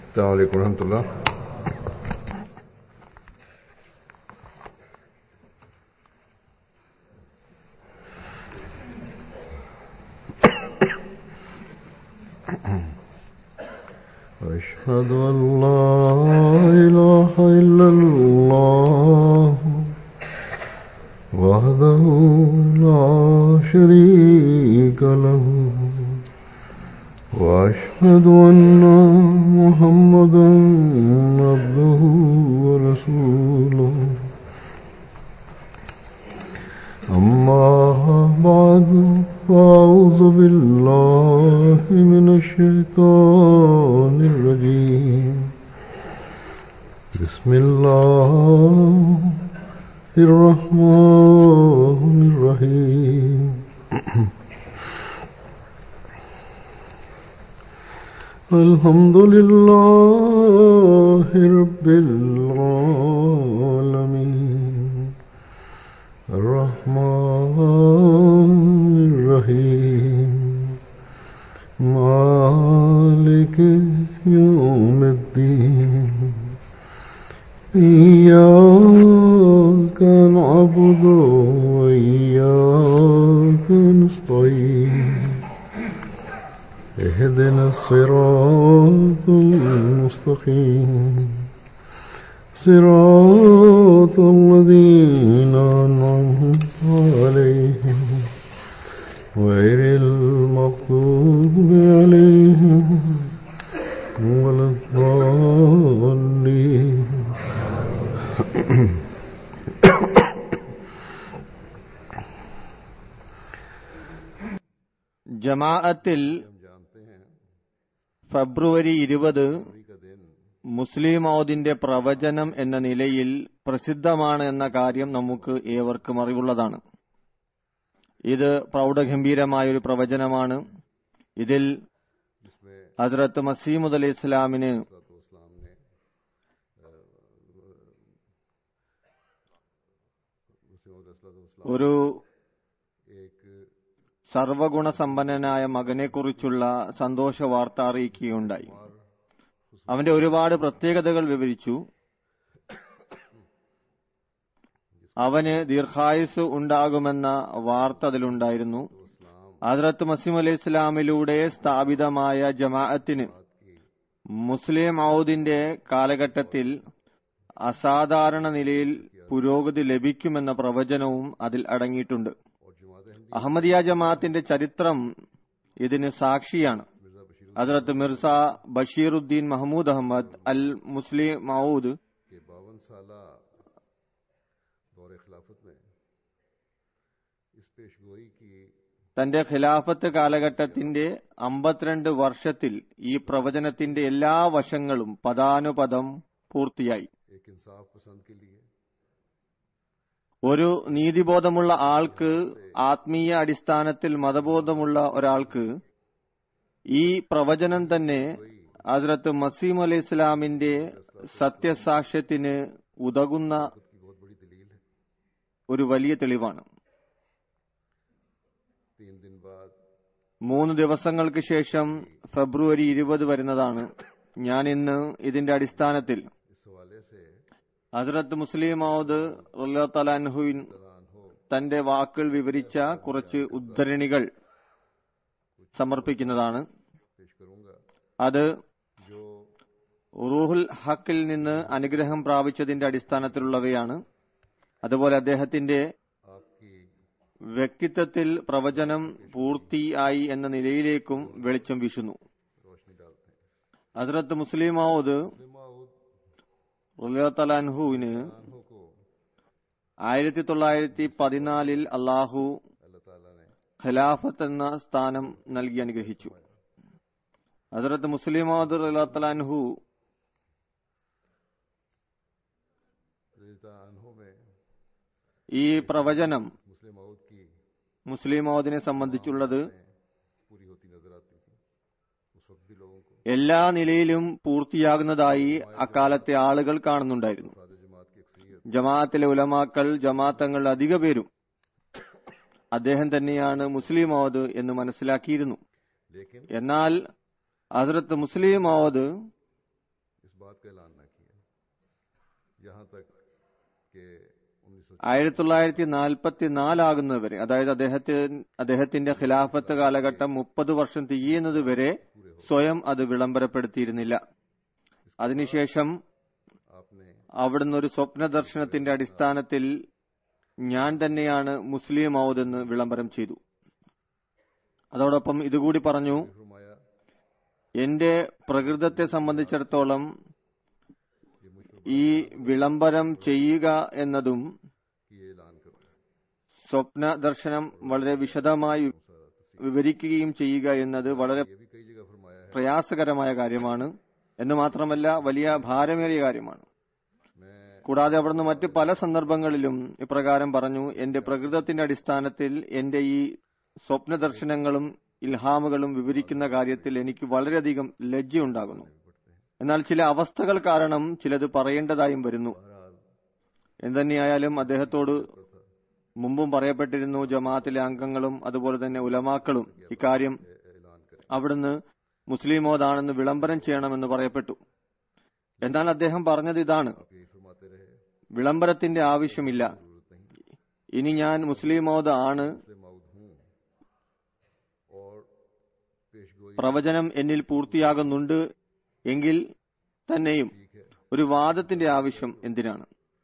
السلام عليكم ورحمة الله أشهد أن لا إله إلا الله وحده لا شريك له وأشهد أن محمدا عبده ورسوله أما بعد فأعوذ بالله من الشيطان الرجيم بسم الله الرحمن الرحيم الحمد لله رب العالمين الرحمن الرحيم مالك يوم الدين إياك نعبد وإياك نستعين اهدنا الصراط المستقيم صراط الذين أنعمت عليهم غير المغضوب عليهم ولا الضالين ജമാഅത്തിൽ ഫെബ്രുവരി ഇരുപത് മുസ്ലിം ഔദിന്റെ പ്രവചനം എന്ന നിലയിൽ പ്രസിദ്ധമാണ് എന്ന കാര്യം നമുക്ക് ഏവർക്കും അറിവുള്ളതാണ് ഇത് പ്രൗഢഗംഭീരമായ ഒരു പ്രവചനമാണ് ഇതിൽ ഹസ്രത്ത് മസീമുദ് അലി ഇസ്ലാമിന് ഒരു സർവഗുണസമ്പന്നനായ മകനെക്കുറിച്ചുള്ള സന്തോഷ വാർത്ത അറിയിക്കുകയുണ്ടായി അവന്റെ ഒരുപാട് പ്രത്യേകതകൾ വിവരിച്ചു അവന് ദീർഘായുസ് ഉണ്ടാകുമെന്ന വാർത്ത അതിലുണ്ടായിരുന്നു ഹസ്രത്ത് മസീം അലൈഹി ഇസ്ലാമിലൂടെ സ്ഥാപിതമായ ജമാഅത്തിന് മുസ്ലിം ഔദിന്റെ കാലഘട്ടത്തിൽ അസാധാരണ നിലയിൽ പുരോഗതി ലഭിക്കുമെന്ന പ്രവചനവും അതിൽ അടങ്ങിയിട്ടുണ്ട് അഹമ്മദിയ ജമാഅത്തിന്റെ ചരിത്രം ഇതിന് സാക്ഷിയാണ് ഹജറത്ത് മിർസ ബഷീറുദ്ദീൻ മഹമ്മൂദ് അഹമ്മദ് അൽ മുസ്ലിം മൗദ് के बावन साल दौर खिलाफत में इस पेशगोई की തന്റെ ഖിലാഫത്ത് കാലഘട്ടത്തിന്റെ അമ്പത്തിരണ്ട് വർഷത്തിൽ ഈ പ്രവചനത്തിന്റെ എല്ലാ വശങ്ങളും പദാനുപദം പൂർത്തിയായി एक इंसाफ पसंद के लिए ഒരു നീതിബോധമുള്ള ആൾക്ക് ആത്മീയ അടിസ്ഥാനത്തിൽ മതബോധമുള്ള ഒരാൾക്ക് ഈ പ്രവചനം തന്നെ ഹസ്രത്ത് മസീം അലി ഇസ്ലാമിന്റെ സത്യസാക്ഷ്യത്തിന് ഉതകുന്ന ഒരു വലിയ തെളിവാണ് तीन दिन बाद മൂന്ന് ദിവസങ്ങൾക്ക് ശേഷം ഫെബ്രുവരി ഇരുപത് വരുന്നതാണ് ഞാൻ ഇന്ന് ഇതിന്റെ അടിസ്ഥാനത്തിൽ इस हवाले से ഹസ്രത്ത് മുസ്ലിം മൗദ് തലാൻഹുവിൻ തന്റെ വാക്കുകൾ വിവരിച്ച കുറച്ച് ഉദ്ധരണികൾ സമർപ്പിക്കുന്നതാണ് पेश करूंगा അത് जो റൂഹുൽ ഹക്കിൽ നിന്ന് അനുഗ്രഹം പ്രാപിച്ചതിന്റെ അടിസ്ഥാനത്തിലുള്ളവയാണ് അതുപോലെ അദ്ദേഹത്തിന്റെ आपकी വ്യക്തിത്വത്തിൽ പ്രവചനം പൂർത്തിയായി എന്ന നിലയിലേക്കും വെളിച്ചം വീശുന്നു रोशनी डालते हैं ഹസ്രത്ത് മുസ്ലിം മൗദ് माऊद തലാൻഹുവിന് खानों को ആയിരത്തി തൊള്ളായിരത്തി പതിനാലിൽ അള്ളാഹു अल्लाह ताला ने ഖിലാഫത്ത് एന്ന സ്ഥാനം നൽകി അനുഗ്രഹിച്ചു ഹസരത്ത് മുസ്ലിം മൗദ് റലാത്തലാൻഹു रिजता अनहो में ഈ പ്രവചനം मुस्लिम माऊद की മുസ്ലിം മൗദിനെ സംബന്ധിച്ചുള്ളത് पूरी होती नजर आती थी उस वक्त भी लोगों को എല്ലാ നിലയിലും പൂർത്തിയാകുന്നതായി അക്കാലത്തെ ആളുകൾ കാണുന്നുണ്ടായിരുന്നു फाद जमात की अक्सरियत ജമാഅത്തിലെ ഉലമാക്കൾ ജമാഅത്തങ്ങൾ അധിക പേരും അദ്ദേഹം തന്നെയാണ് മുസ്ലിം മൗദ് എന്ന് മനസ്സിലാക്കിയിരുന്നു लेकिन എന്നാൽ ഹസ്രത്ത് മുസ്ലിം മൗദ് वफात का ऐलान न किया यहाँ तक कि उन्नीस सौ ആയിരത്തി തൊള്ളായിരത്തി നാൽപ്പത്തി നാലാകുന്നതുവരെ അതായത് അദ്ദേഹത്തിന് അദ്ദേഹത്തിന്റെ ഖിലാഫത്ത് കാലഘട്ടം മുപ്പത് വർഷം തിരിയുന്നത് വരെ സ്വയം അത് വിളംബരപ്പെടുത്തിയിരുന്നില്ല അതിനുശേഷം आपने അവിടുന്ന് ഒരു സ്വപ്ന ദർശനത്തിന്റെ അടിസ്ഥാനത്തിൽ ഞാൻ തന്നെയാണ് മുസ്ലിം ഔദെന്ന് വിളംബരം ചെയ്തു അതോടൊപ്പം ഇതുകൂടി പറഞ്ഞു फरमाया എന്റെ പ്രകൃതത്തെ സംബന്ധിച്ചിടത്തോളം ഈ വിളംബരം ചെയ്യുക എന്നതും कि ये ऐलान करो സ്വപ്ന ദർശനം വളരെ വിശദമായി വിവരിക്കുകയും ചെയ്യുക എന്നത് വളരെ ये भी कई जगह फरमाया है പ്രയാസകരമായ കാര്യമാണ് എന്ന് മാത്രമല്ല വലിയ ഭാരമേറിയ കാര്യമാണ് मैं കൂടാതെ അവിടുന്ന് മറ്റ് പല സന്ദർഭങ്ങളിലും ഇപ്രകാരം പറഞ്ഞു എന്റെ പ്രകൃതത്തിന്റെ അടിസ്ഥാനത്തിൽ എന്റെ ഈ സ്വപ്ന ദർശനങ്ങളും ഇൽഹാമുകളും വിവരിക്കുന്ന കാര്യത്തിൽ എനിക്ക് വളരെയധികം ലജ്ജയുണ്ടാകുന്നു എന്നാൽ ചില അവസ്ഥകൾ കാരണം ചിലത് പറയേണ്ടതായും വരുന്നു എന്തുതന്നെയായാലും അദ്ദേഹത്തോട് മുമ്പും പറയപ്പെട്ടിരുന്നു ജമാഅത്തിലെ അംഗങ്ങളും അതുപോലെ തന്നെ ഉലമാക്കളും ഇക്കാര്യം ऐलान करें അവിടുന്ന് മുസ്ലിമോദാണെന്ന് വിളംബരം ചെയ്യണമെന്ന് പറയപ്പെട്ടു എന്നാൽ അദ്ദേഹം പറഞ്ഞത് ഇതാണ് आप यही फरमाते रहे വിളംബരത്തിന്റെ ആവശ്യമില്ല जरूरत नहीं ഇനി ഞാൻ മുസ്ലിമോദ ആണ് मुस्लिम मऊद हूँ और पेशगोई പ്രവചനം എന്നിൽ പൂർത്തിയാകുന്നുണ്ട് എങ്കിൽ തന്നെയും ठीक है ഒരു വാദത്തിന്റെ ആവശ്യം എന്തിനാണ്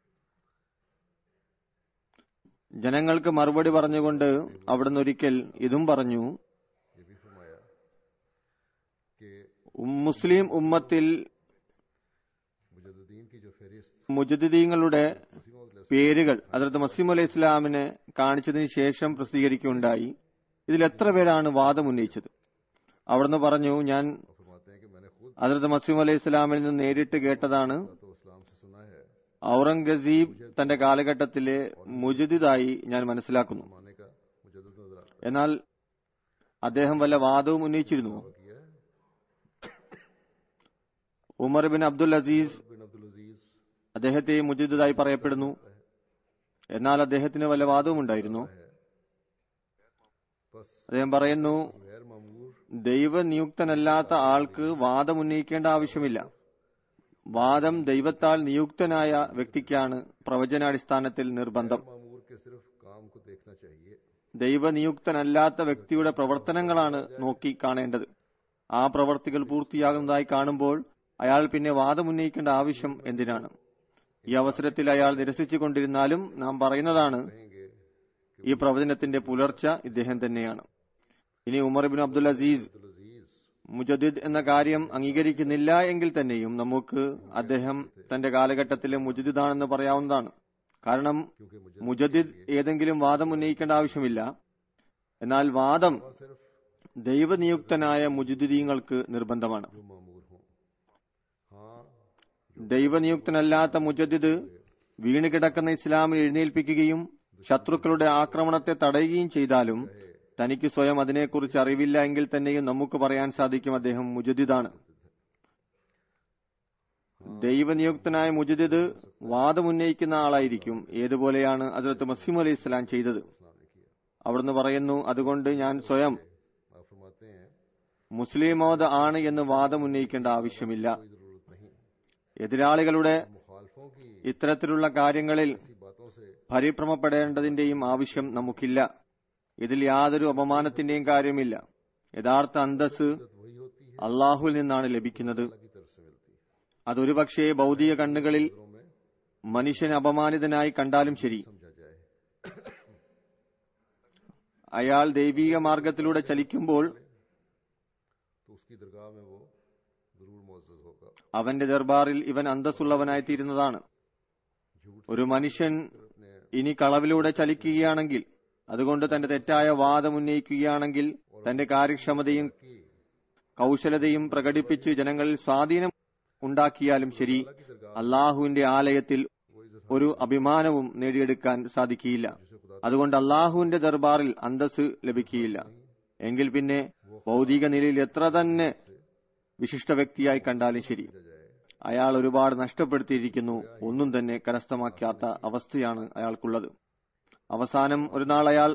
ജനങ്ങൾക്ക് മറുപടി പറഞ്ഞുകൊണ്ട് അവിടുന്ന് ഒരിക്കൽ ഇതും പറഞ്ഞു ये भी फरमाया कि ഉം- മുസ്ലിം ഉമ്മത്തിൽ मुजद्दीन की जो फहरिस्त മുജദ്ദീങ്ങളുടെ मसीह मौद പേരുകൾ അതിർത്ത് മസീം അലൈഹി ഇസ്ലാമിനെ കാണിച്ചതിന് ശേഷം പ്രസിദ്ധീകരിക്കുകയുണ്ടായി ഇതിൽ എത്ര പേരാണ് വാദം ഉന്നയിച്ചത് അവിടുന്ന് പറഞ്ഞു ഞാൻ फरमाते हैं कि मैंने खुद അതിർത്ത് മസീം അലൈഹി ഇസ്ലാമിൽ നിന്ന് നേരിട്ട് കേട്ടതാണ് तो इस्लाम से सुना है ഔറംഗസീബ് തന്റെ കാലഘട്ടത്തിലെ മുജദിദായി ഞാൻ മനസ്സിലാക്കുന്നു माने का मुजद्दद नजर आता എന്നാൽ അദ്ദേഹം വല്ല വാദവും ഉന്നയിച്ചിരുന്നു किया है Umar bin Abdul Aziz bin Abdul Aziz അദ്ദേഹത്തെ മുജദിദായി പറയപ്പെടുന്നു എന്നാൽ അദ്ദേഹത്തിന് വല്ല വാദവും ഉണ്ടായിരുന്നു बस അദ്ദേഹം പറയുന്നു गैर मामूर ദൈവനിയുക്തനല്ലാത്ത ആൾക്ക് വാദം ഉന്നയിക്കേണ്ട ആവശ്യമില്ല വാദം ദൈവത്താൽ നിയുക്തനായ വ്യക്തിക്കാണ് പ്രവചനാടിസ്ഥാനത്തിൽ നിർബന്ധം मामूर के सिर्फ काम को देखना चाहिए ദൈവനിയുക്തനല്ലാത്ത വ്യക്തിയുടെ പ്രവർത്തനങ്ങളാണ് നോക്കി കാണേണ്ടത് ആ പ്രവർത്തികൾ പൂർത്തിയാകുന്നതായി കാണുമ്പോൾ അയാൾ പിന്നെ വാദമുന്നയിക്കേണ്ട ആവശ്യം എന്തിനാണ് ഈ അവസരത്തിൽ അയാൾ നിരസിച്ചുകൊണ്ടിരുന്നാലും നാം പറയുന്നതാണ് कहेंगे ഈ പ്രവചനത്തിന്റെ പുലർച്ച ഇദ്ദേഹം തന്നെയാണ് ഇനി Umar bin Abdul Aziz Abdul Aziz മുജദിദ് എന്ന കാര്യം അംഗീകരിക്കുന്നില്ല എങ്കിൽ തന്നെയും നമുക്ക് അദ്ദേഹം തന്റെ കാലഘട്ടത്തിലെ മുജദിദാണെന്ന് പറയാവുന്നതാണ് കാരണം क्योंकि मुझे മുജദിദ് ഏതെങ്കിലും വാദം ഉന്നയിക്കേണ്ട ആവശ്യമില്ല എന്നാൽ വാദം सिर्फ ദൈവനിയുക്തനായ മുജദിദീങ്ങൾക്ക് നിർബന്ധമാണ് जो मामूर हों हाँ ദൈവനിയുക്തനല്ലാത്ത മുജദിദ് വീണ് കിടക്കുന്ന ഇസ്ലാമിൽ എഴുന്നേൽപ്പിക്കുകയും ശത്രുക്കളുടെ ആക്രമണത്തെ തടയുകയും ചെയ്താലും തനിക്ക് സ്വയം അതിനെക്കുറിച്ച് അറിവില്ല എങ്കിൽ തന്നെയും നമുക്ക് പറയാൻ സാധിക്കും അദ്ദേഹം മുജദിദാണ് ദൈവനിയുക്തനായ മുജദിദ് വാദമുന്നയിക്കുന്ന ആളായിരിക്കും ഏതുപോലെയാണ് അതിർത്ത് മസീം അലൈഹി ഇസ്ലാം ചെയ്തത് इस्लाम ने किया അവിടുന്ന് പറയുന്നു അതുകൊണ്ട് ഞാൻ സ്വയം आप फरमाते हैं മുസ്ലിമോദ ആണ് എന്ന് വാദമുന്നയിക്കേണ്ട ആവശ്യമില്ല कोई जरूरत नहीं എതിരാളികളുടെ मुखालफों की ഇത്തരത്തിലുള്ള കാര്യങ്ങളിൽ ऐसी बातों से പരിഭ്രമപ്പെടേണ്ടതിന്റെയും ആവശ്യം നമുക്കില്ല ഇതിൽ യാതൊരു അപമാനത്തിന്റെയും കാര്യമില്ല യഥാർത്ഥ അന്തസ് इज्जत वही होती है അള്ളാഹുവിൽ നിന്നാണ് ലഭിക്കുന്നത് अल्लाह की तरफ से मिलती है അതൊരുപക്ഷേ ഭൗതിക കണ്ണുകളിൽ घरों में മനുഷ്യൻ അപമാനിതനായി കണ്ടാലും ശരി समझा जाए അയാൾ ദൈവീക മാർഗത്തിലൂടെ ചലിക്കുമ്പോൾ तो उसकी दरगाह में वो जरूर मुअज्जज होगा അവന്റെ ദർബാറിൽ ഇവൻ അന്തസ്സുള്ളവനായി തീരുന്നതാണ് झूठ ഒരു മനുഷ്യൻ अपने ഇനി കളവിലൂടെ ചലിക്കുകയാണെങ്കിൽ അതുകൊണ്ട് തന്റെ തെറ്റായ വാദം ഉന്നയിക്കുകയാണെങ്കിൽ തന്റെ കാര്യക്ഷമതയും की കൗശലതയും പ്രകടിപ്പിച്ച് ജനങ്ങളിൽ സ്വാധീനം ഉണ്ടാക്കിയാലും ശരി അള്ളാഹുവിന്റെ ആലയത്തിൽ वो इज्जत ഒരു അഭിമാനവും നേടിയെടുക്കാൻ സാധിക്കുകയില്ല അതുകൊണ്ട് അള്ളാഹുവിന്റെ ദർബാറിൽ അന്തസ് ലഭിക്കുകയില്ല എങ്കിൽ പിന്നെ ഭൗതിക നിലയിൽ എത്ര തന്നെ വിശിഷ്ട വ്യക്തിയായി കണ്ടാലും ശരി അയാൾ ഒരുപാട് നഷ്ടപ്പെടുത്തിയിരിക്കുന്നു ഒന്നും തന്നെ കരസ്ഥമാക്കാത്ത അവസ്ഥയാണ് അയാൾക്കുള്ളത് അവസാനം ഒരു നാൾ അയാൾ